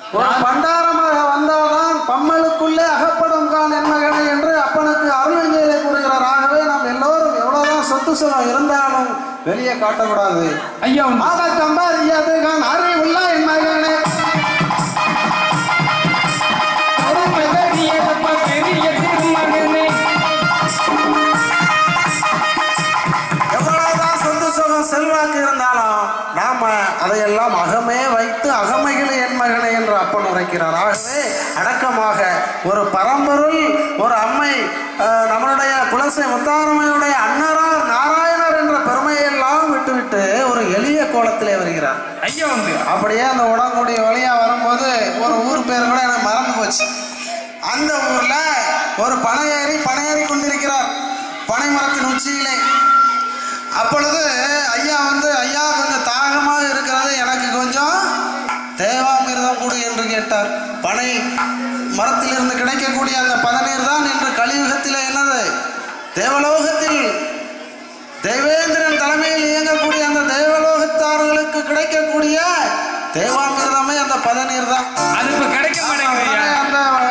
ஒரு பண்டாரமாக வந்தால்தான் பம்மலுக்குள்ளே அகப்படும் கான் என் மகனை என்று அப்பனுக்கு அருள்ஞையிலே கூறுகிறார் ஆகவே நாம் எல்லோரும் எவ்வளவுதான் சொத்து சுகம் இருந்தாலும் வெளியே காட்டக்கூடாது ஐயா உண்டு. மாத சம்பாதியாது கான் அறிவுள்ள என் மகனே பெரியதப்பா, பெரிய திருமகனே. எவ்வளவுதான் சொத்து சுகம் செல்வாக்கு இருந்தாலும் நாம அதையெல்லாம் அகமே வைத்து அகமைகளை என் மகனை என்று அப்பன் உரைக்கிறார் ஆகவே அடக்கமாக ஒரு பரம்பொருள் ஒரு அம்மை அஹ், நம்மளுடைய குலசை முத்தாரமையுடைய அன்னரார் நாராயணர் என்ற பெருமையெல்லாம் விட்டுவிட்டு ஒரு எளிய கோலத்திலே வருகிறார் ஐயா உண்டு. அப்படியே அந்த உடங்குடி வழியா வரும்போது ஒரு ஊர் பேர் கூட எனக்கு மறந்து போச்சு அந்த ஊர்ல ஒரு பனையேறி பனையேறி கொண்டிருக்கிறார் பனை மரத்தின் உச்சியிலே அப்பொழுது ஐயா வந்து ஐயா கொஞ்சம் தாகமாக இருக்கிறது எனக்கு கொஞ்சம் தேவாமிர்தம் கொடு என்று கேட்டார் பனை மரத்திலிருந்து கிடைக்கக்கூடிய அந்த பதநீர் தான் இன்று கலியுகத்தில் என்னது தேவலோகத்தில் தேவேந்திரன் தலைமையில் இயங்கக்கூடிய அந்த தேவலோகத்தார்களுக்கு கிடைக்கக்கூடிய தேவாமிர்தமே அந்த பதநீர் தான் அது இப்ப கிடைக்க மாட்டேங்குது ஐயா. அந்த